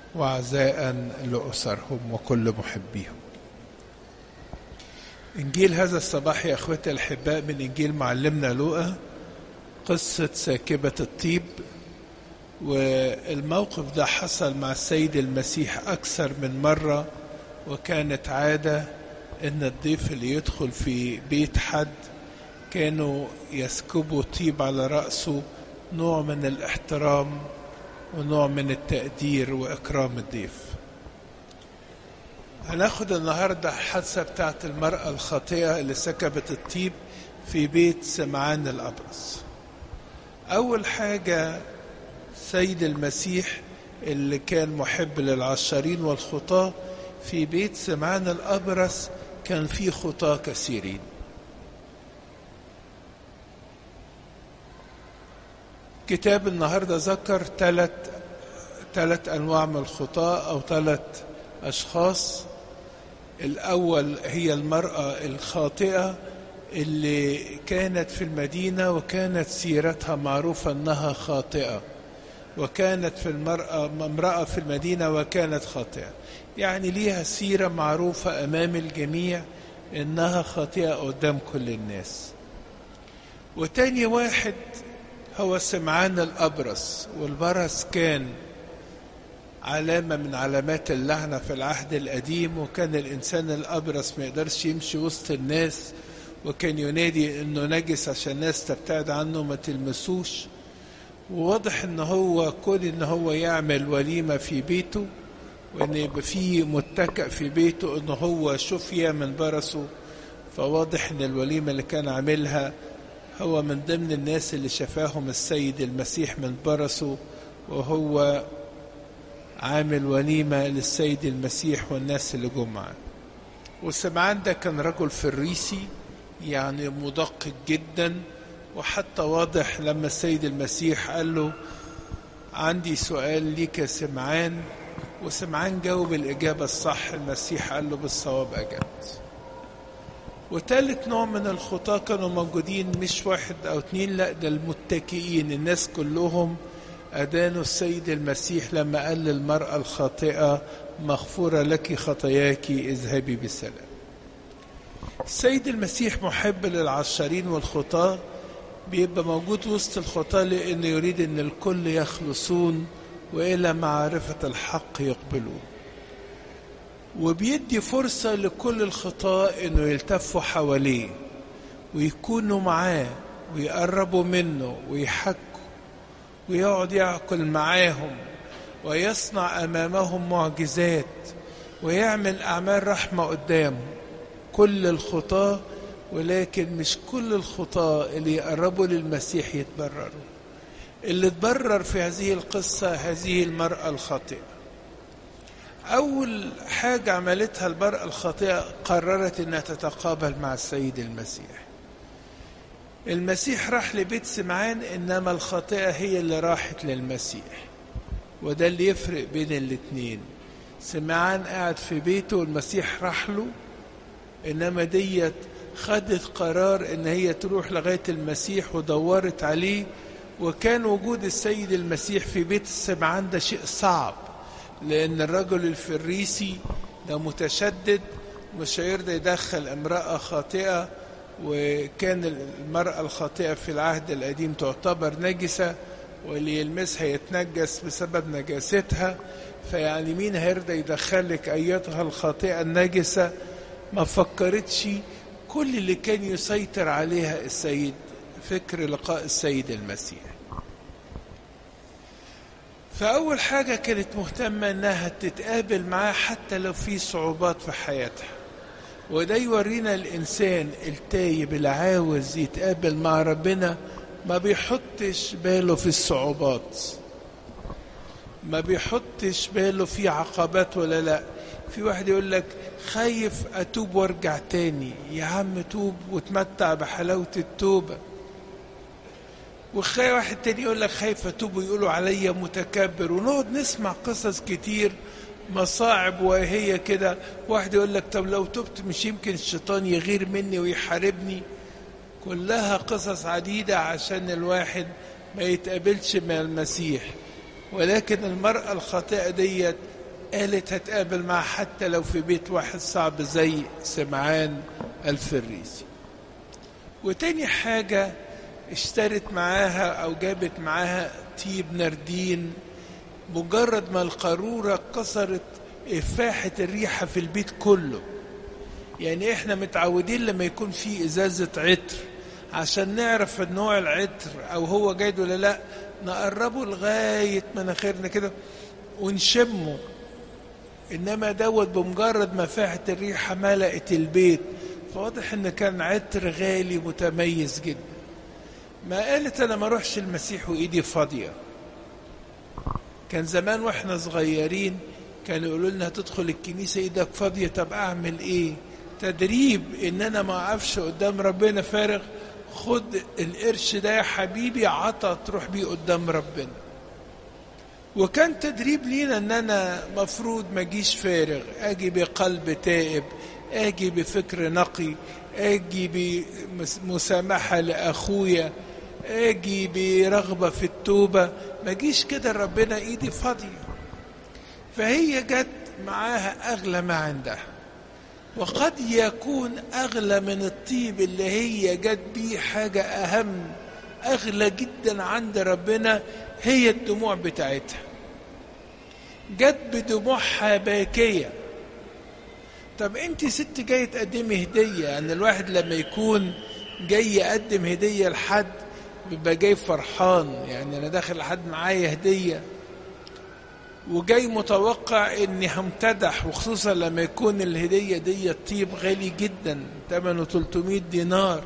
وعزاء لأسرهم وكل محبيهم إنجيل هذا الصباح يا أخوتي الأحباء من إنجيل معلمنا لوقا قصة ساكبة الطيب والموقف ده حصل مع السيد المسيح أكثر من مرة وكانت عادة إن الضيف اللي يدخل في بيت حد كانوا يسكبوا طيب على رأسه نوع من الاحترام ونوع من التقدير وإكرام الضيف هناخد النهاردة حادثة بتاعت المرأة الخاطئة اللي سكبت الطيب في بيت سمعان الأبرص أول حاجة سيد المسيح اللي كان محب للعشارين والخطاة في بيت سمعان الأبرص كان في خطاة كثيرين كتاب النهارده ذكر ثلاث ثلاث انواع من الخطاة او ثلاث اشخاص الاول هي المراه الخاطئه اللي كانت في المدينه وكانت سيرتها معروفه انها خاطئه وكانت في المراه امراه في المدينه وكانت خاطئه يعني ليها سيره معروفه امام الجميع انها خاطئه قدام كل الناس وتاني واحد هو سمعان الأبرص والبرص كان علامة من علامات اللعنة في العهد القديم وكان الإنسان الأبرص ما يقدرش يمشي وسط الناس وكان ينادي إنه نجس عشان الناس تبتعد عنه ما تلمسوش وواضح إن هو كل إن هو يعمل وليمة في بيته وإن يبقى فيه متكأ في بيته إن هو شفية من برصه فواضح إن الوليمة اللي كان عاملها هو من ضمن الناس اللي شفاهم السيد المسيح من برصه وهو عامل وليمة للسيد المسيح والناس اللي جم معاه وسمعان ده كان رجل فريسي يعني مدقق جدا وحتى واضح لما السيد المسيح قال له عندي سؤال ليك يا سمعان وسمعان جاوب الإجابة الصح المسيح قال له بالصواب أجبت وتالت نوع من الخطاة كانوا موجودين مش واحد أو اتنين لا ده المتكئين الناس كلهم أدانوا السيد المسيح لما قال للمرأة الخاطئة مغفورة لك خطاياك اذهبي بسلام السيد المسيح محب للعشارين والخطاة بيبقى موجود وسط الخطاة لأنه يريد أن الكل يخلصون وإلى معرفة الحق يقبلون وبيدي فرصة لكل الخطاة انه يلتفوا حواليه ويكونوا معاه ويقربوا منه ويحكوا ويقعد ياكل معاهم ويصنع امامهم معجزات ويعمل اعمال رحمة قدامه كل الخطاة ولكن مش كل الخطاة اللي يقربوا للمسيح يتبرروا اللي تبرر في هذه القصة هذه المرأة الخاطئة أول حاجة عملتها المرأة الخاطئة قررت أنها تتقابل مع السيد المسيح المسيح راح لبيت سمعان إنما الخاطئة هي اللي راحت للمسيح وده اللي يفرق بين الاتنين سمعان قاعد في بيته والمسيح راح له إنما ديت خدت قرار إن هي تروح لغاية المسيح ودورت عليه وكان وجود السيد المسيح في بيت السمعان ده شيء صعب لأن الرجل الفريسي ده متشدد مش هيرضى يدخل امرأة خاطئة وكان المرأة الخاطئة في العهد القديم تعتبر نجسة واللي يلمسها يتنجس بسبب نجاستها فيعني مين هيرضى يدخلك أيتها الخاطئة النجسة ما فكرتش كل اللي كان يسيطر عليها السيد فكر لقاء السيد المسيح فأول حاجة كانت مهتمة إنها تتقابل معاه حتى لو في صعوبات في حياتها وده يورينا الإنسان التايب اللي عاوز يتقابل مع ربنا ما بيحطش باله في الصعوبات ما بيحطش باله في عقبات ولا لا في واحد يقول لك خايف أتوب وارجع تاني يا عم توب وتمتع بحلاوة التوبة وخايف واحد تاني يقول لك خايف اتوب ويقولوا عليا متكبر ونقعد نسمع قصص كتير مصاعب وهي كده واحد يقول لك طب لو تبت مش يمكن الشيطان يغير مني ويحاربني كلها قصص عديدة عشان الواحد ما يتقابلش مع المسيح ولكن المرأة الخاطئة ديت قالت هتقابل معاه حتى لو في بيت واحد صعب زي سمعان الفريسي وتاني حاجة اشترت معاها أو جابت معاها طيب نردين مجرد ما القارورة كسرت إفاحة الريحة في البيت كله يعني احنا متعودين لما يكون في ازازة عطر عشان نعرف نوع العطر او هو جيد ولا لا نقربه لغاية مناخيرنا كده ونشمه انما دوت بمجرد ما فاحت الريحة ملأت البيت فواضح ان كان عطر غالي متميز جدا ما قالت انا ما اروحش المسيح وايدي فاضية كان زمان واحنا صغيرين كانوا يقولوا لنا هتدخل الكنيسة ايدك فاضية طب اعمل ايه تدريب ان انا ما اقفش قدام ربنا فارغ خد القرش ده يا حبيبي عطا تروح بيه قدام ربنا وكان تدريب لينا ان انا مفروض ما اجيش فارغ اجي بقلب تائب اجي بفكر نقي اجي بمسامحه لاخويا اجي برغبه في التوبه ما اجيش كده ربنا ايدي فاضيه فهي جت معاها اغلى ما عندها وقد يكون اغلى من الطيب اللي هي جت بيه حاجه اهم اغلى جدا عند ربنا هي الدموع بتاعتها جت بدموعها باكيه طب انت ست جاي تقدمي هديه يعني الواحد لما يكون جاي يقدم هديه لحد بيبقى جاي فرحان يعني انا داخل لحد معايا هديه وجاي متوقع اني همتدح وخصوصا لما يكون الهديه دي طيب غالي جدا ثمنه 300 دينار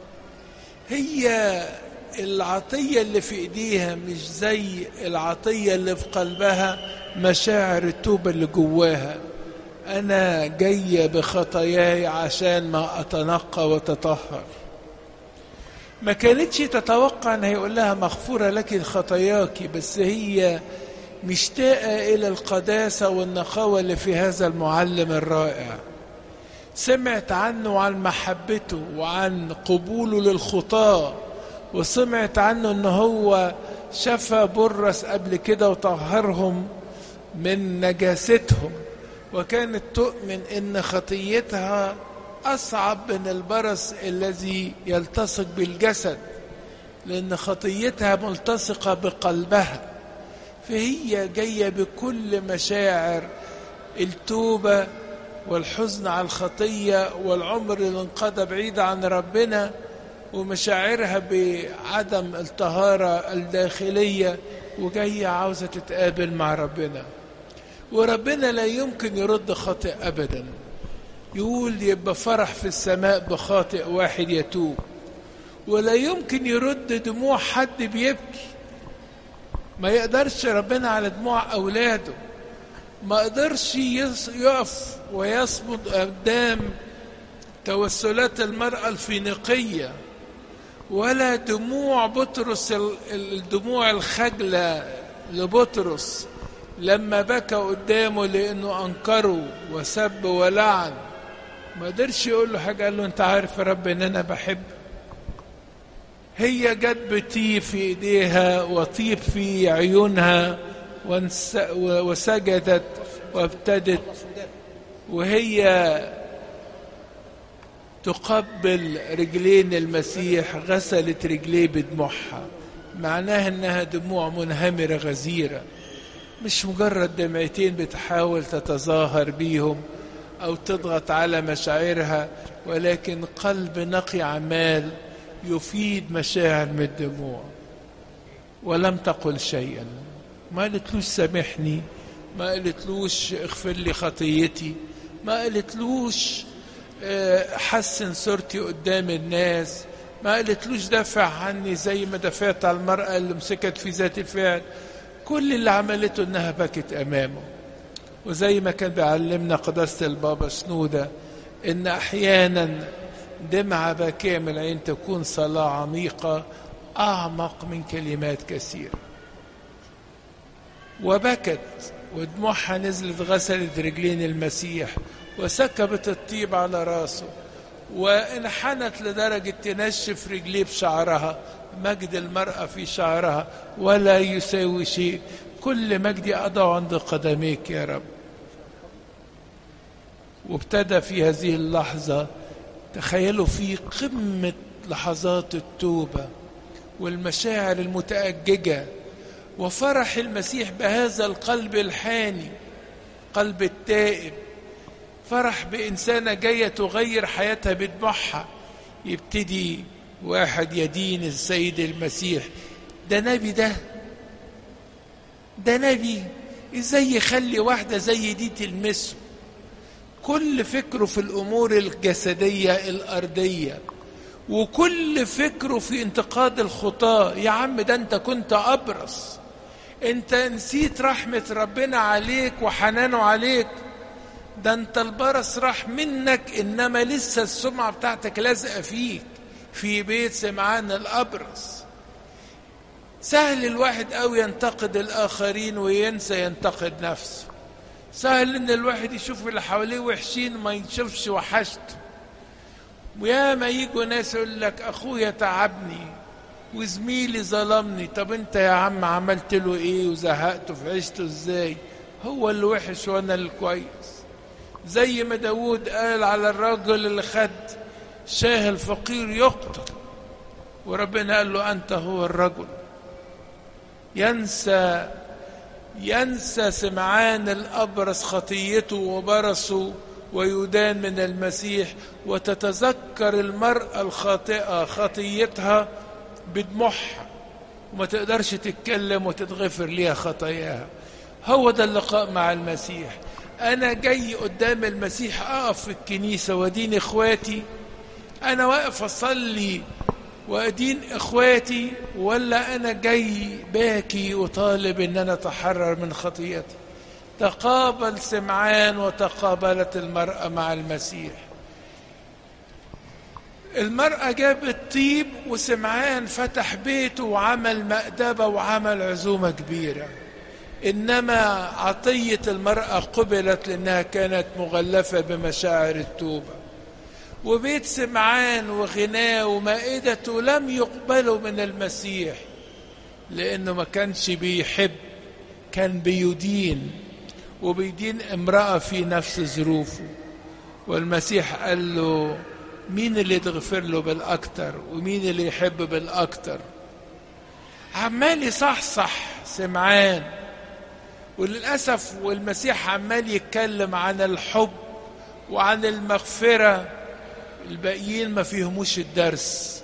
هي العطيه اللي في ايديها مش زي العطيه اللي في قلبها مشاعر التوبه اللي جواها انا جايه بخطاياي عشان ما اتنقى وتطهر ما كانتش تتوقع ان هيقول لها مغفوره لك خطاياك بس هي مشتاقة إلى القداسة والنقاوة اللي في هذا المعلم الرائع سمعت عنه وعن محبته وعن قبوله للخطاة وسمعت عنه ان هو شفى برص قبل كده وطهرهم من نجاستهم وكانت تؤمن ان خطيتها اصعب من البرص الذي يلتصق بالجسد لان خطيتها ملتصقه بقلبها فهي جايه بكل مشاعر التوبه والحزن على الخطيه والعمر اللي انقضى بعيد عن ربنا ومشاعرها بعدم الطهاره الداخليه وجايه عاوزه تتقابل مع ربنا وربنا لا يمكن يرد خاطئ ابدا يقول يبقى فرح في السماء بخاطئ واحد يتوب ولا يمكن يرد دموع حد بيبكي ما يقدرش ربنا على دموع اولاده ما قدرش يقف ويصمد قدام توسلات المرأة الفينيقية ولا دموع بطرس الدموع الخجلة لبطرس لما بكى قدامه لانه انكره وسب ولعن ما قدرش يقول له حاجه قال له انت عارف يا رب ان انا بحب هي جت بطيب في ايديها وطيب في عيونها وسجدت وابتدت وهي تقبل رجلين المسيح غسلت رجليه بدموعها معناها انها دموع منهمره غزيره مش مجرد دمعتين بتحاول تتظاهر بيهم او تضغط على مشاعرها ولكن قلب نقي عمال يفيد مشاعر من الدموع ولم تقل شيئا ما قالتلوش سامحني ما قالتلوش اغفر لي خطيتي ما قالتلوش حسن صورتي قدام الناس ما قالتلوش دافع عني زي ما دافعت على المرأة اللي مسكت في ذات الفعل كل اللي عملته انها بكت امامه وزي ما كان بيعلمنا قداسة البابا شنودة ان احيانا دمعة باكية من العين تكون صلاة عميقة اعمق من كلمات كثيرة وبكت ودموعها نزلت غسلت رجلين المسيح وسكبت الطيب على راسه وانحنت لدرجة تنشف رجليه بشعرها مجد المرأة في شعرها ولا يساوي شيء كل مجدي أضع عند قدميك يا رب وابتدى في هذه اللحظة تخيلوا في قمة لحظات التوبة والمشاعر المتأججة وفرح المسيح بهذا القلب الحاني قلب التائب فرح بإنسانة جاية تغير حياتها بدموعها يبتدي واحد يدين السيد المسيح ده نبي ده ده نبي ازاي يخلي واحدة زي دي تلمسه كل فكره في الأمور الجسدية الأرضية وكل فكره في انتقاد الخطاة يا عم ده انت كنت أبرص انت نسيت رحمة ربنا عليك وحنانه عليك ده انت البرص راح منك انما لسه السمعة بتاعتك لازقة فيك في بيت سمعان الأبرص سهل الواحد قوي ينتقد الآخرين وينسى ينتقد نفسه سهل ان الواحد يشوف اللي حواليه وحشين ما يشوفش وحشته ويا ما يجوا ناس يقول لك اخويا تعبني وزميلي ظلمني طب انت يا عم عملت له ايه وزهقته في عيشته ازاي هو اللي وحش وانا اللي كويس زي ما داود قال على الراجل اللي خد شاه الفقير يقتل وربنا قال له انت هو الرجل ينسى ينسى سمعان الأبرص خطيته وبرصه ويدان من المسيح وتتذكر المرأة الخاطئة خطيتها بدموعها وما تقدرش تتكلم وتتغفر ليها خطاياها هو ده اللقاء مع المسيح أنا جاي قدام المسيح أقف في الكنيسة وأدين إخواتي أنا واقف أصلي وأدين إخواتي ولا أنا جاي باكي وطالب إن أنا أتحرر من خطيئتي تقابل سمعان وتقابلت المرأة مع المسيح المرأة جابت طيب وسمعان فتح بيته وعمل مأدبة وعمل عزومة كبيرة إنما عطية المرأة قبلت لأنها كانت مغلفة بمشاعر التوبة وبيت سمعان وغناه ومائدته لم يقبلوا من المسيح لأنه ما كانش بيحب كان بيدين وبيدين امرأة في نفس ظروفه والمسيح قال له مين اللي تغفر له بالأكتر ومين اللي يحب بالأكتر عمال يصحصح سمعان وللأسف والمسيح عمال يتكلم عن الحب وعن المغفرة الباقيين ما فيهموش الدرس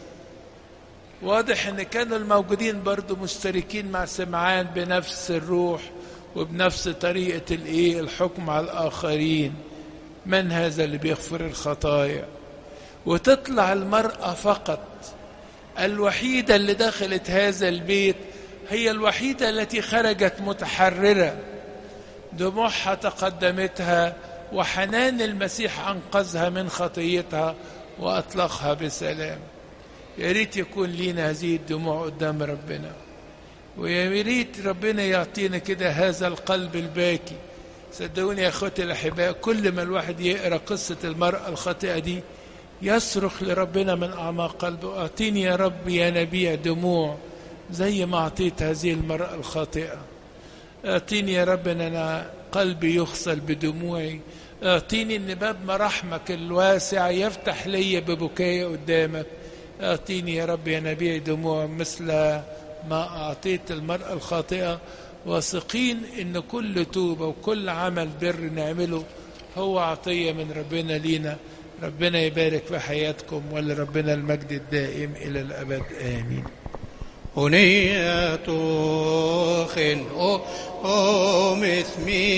واضح ان كانوا الموجودين برضو مشتركين مع سمعان بنفس الروح وبنفس طريقة الايه الحكم على الآخرين من هذا اللي بيغفر الخطايا وتطلع المرأة فقط الوحيدة اللي دخلت هذا البيت هي الوحيدة التي خرجت متحررة دموعها تقدمتها وحنان المسيح أنقذها من خطيتها وأطلقها بسلام يا ريت يكون لينا هذه الدموع قدام ربنا ويا ريت ربنا يعطينا كده هذا القلب الباكي صدقوني يا اخوتي الاحباء كل ما الواحد يقرا قصه المراه الخاطئه دي يصرخ لربنا من اعماق قلبه اعطيني يا رب يا نبيع دموع زي ما اعطيت هذه المراه الخاطئه اعطيني يا رب ان انا قلبي يغسل بدموعي اعطيني ان باب مراحمك الواسع يفتح لي ببكاء قدامك اعطيني يا رب يا نبيع دموع مثل ما اعطيت المراه الخاطئه واثقين ان كل توبه وكل عمل بر نعمله هو عطيه من ربنا لينا ربنا يبارك في حياتكم ولربنا المجد الدائم الى الابد امين هنية خلق أم اسمي